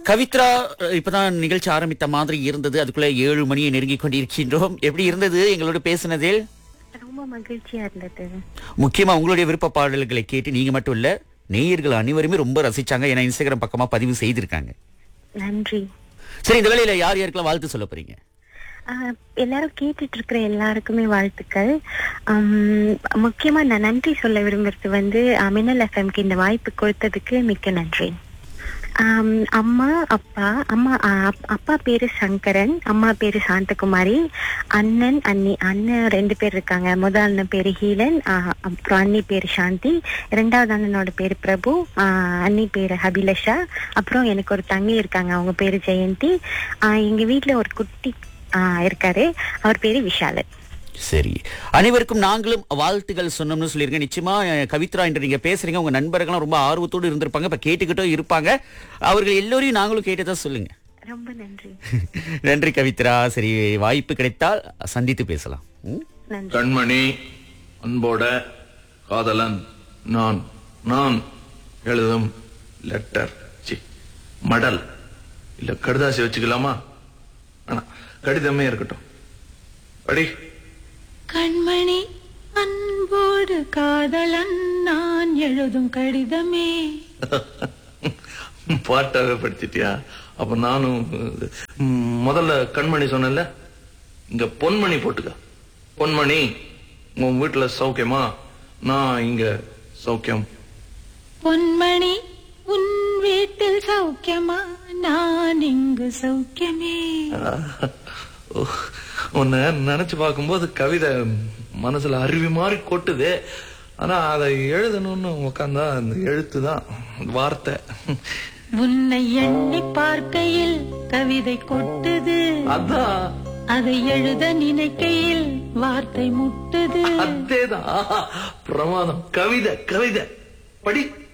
கவித்ரா அஹ், இப்பதான் நிகழ்ச்சி ஆரம்பித்த மாதிரி இருந்தது அதுக்குள்ள ஏழு மணியை நெருங்கி கொண்டிருக்கின்றோம் எப்படி இருந்தது எங்களோட பேசினதில் ரொம்ப மகிழ்ச்சியா இருந்தது முக்கியமா உங்களுடைய விருப்ப பாடல்களை கேட்டு நீங்க மட்டும் இல்ல நேயர்கள் அனைவருமே ரொம்ப ரசிச்சாங்க ஏன்னா இன்ஸ்டாகிராம் பக்கமா பதிவு செய்திருக்காங்க நன்றி சரி இந்த வேளையில யார் யாருக்கெல்லாம் வாழ்த்து சொல்ல போறீங்க ஆஹ் எல்லாரும் கேட்டுட்டு இருக்கிற எல்லாருக்குமே வாழ்த்துக்கள் ஆம், முக்கியமா நான் நன்றி சொல்ல விரும்புறது வந்து அஹ், மின்னல் எஃப்எம்க்கு இந்த வாய்ப்பு கொடுத்ததுக்கு மிக்க நன்றி ஆம், அம்மா அப்பா அம்மா அஹ், அப்- அப்பா பேரு சங்கரன் அம்மா பேரு சாந்தகுமாரி அண்ணன் அண்ணி அண்ணன் ரெண்டு பேர் இருக்காங்க முதல் அண்ணன் பேரு ஹீலன் அஹ், அப்புறம் அண்ணி பேரு சாந்தி இரண்டாவது அண்ணனோட பேரு பிரபு அஹ், அண்ணி பேரு ஹபிலஷா அப்புறம் எனக்கு ஒரு தங்கை இருக்காங்க அவங்க பேரு ஜெயந்தி அஹ், எங்க வீட்ல ஒரு குட்டி அஹ், இருக்காரு அவர் பேரு விஷாலன் சரி அனைவருக்கும் நாங்களும் வாழ்த்துக்கள் சொன்னோம்னு சொல்லியிருக்கேன் நிச்சயமா அஹ், கவித்ரா என்று நீங்க பேசுறீங்க உங்க நண்பர்கள்லாம் ரொம்ப ஆர்வத்தோடு இருந்திருப்பாங்க இப்ப கேட்டுக்கிட்டும் இருப்பாங்க அவர்கள் எல்லோரையும் நாங்களும் கேட்டதா சொல்லுங்க ரொம்ப நன்றி நன்றி கவித்ரா சரி வாய்ப்பு கிடைத்தால் சந்தித்து பேசலாம் ம்? நன்றி கண்மணி அன்போட காதலன் நான் நான் எழுதும் லெட்டர் சி மடல் இல்ல கடுதாசி வச்சுக்கலாமா ஆனா கடிதமே இருக்கட்டும் படி கண்மணி அன்போடு காதலன் நான் எழுதும் கடிதமே பாட்டாவே படிச்சிட்டியா அப்ப நானும் ம், முதல்ல கண்மணி சொன்னேன்ல இங்க பொன்மணி போட்டுக்க பொன்மணி உன் வீட்டுல சௌக்கியமா நான் இங்க சௌக்கியம் பொன்மணி உன் வீட்டில் சௌக்கியமா நான் இங்கு சௌக்கியமே ஓ, உன்னை நினைச்சு பார்க்கும்போது கவிதை மனசுல அருவி மாதிரி கொட்டுது ஆனா அதை எழுதணும்னு உட்காந்தா அந்த எழுத்து தான் வார்த்தை உன்னை எண்ணி பார்க்கையில் கவிதை கொட்டுது அதான் அதை எழுத நினைக்கையில் வார்த்தை முட்டுது அதேதான் பிரமாதம் கவிதை கவிதை படி